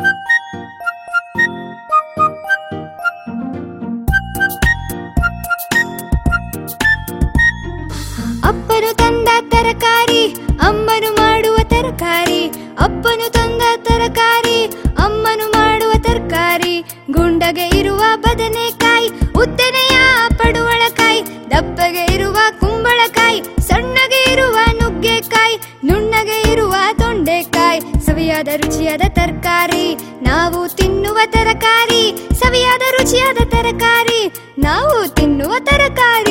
ಅಪ್ಪನು ತಂದ ತರಕಾರಿ ಅಮ್ಮನು ಮಾಡುವ ತರಕಾರಿ ಅಪ್ಪನು ತಂದ ತರಕಾರಿ ಅಮ್ಮನು ಮಾಡುವ ತರಕಾರಿ ಗುಂಡಗೆ ಇರುವ ಬದನೆಕಾಯಿ ಉದ್ದನೆಯ ಪಡುವಳಕಾಯಿ ದಪ್ಪಗೆ ಇರುವ ಕುಂಬಳಕಾಯಿ ಸಣ್ಣಗೆ ಇರುವ ನುಗ್ಗೆಕಾಯಿ ನುಣ್ಣಗೆ ಇರುವ ತೊಂಡೆಕಾಯಿ ಸವಿಯಾದ ರುಚಿಯಾದ ತರಕಾರಿ ನಾವು ತಿನ್ನುವ ತರಕಾರಿ ಸವಿಯಾದ ರುಚಿಯಾದ ತರಕಾರಿ ನಾವು ತಿನ್ನುವ ತರಕಾರಿ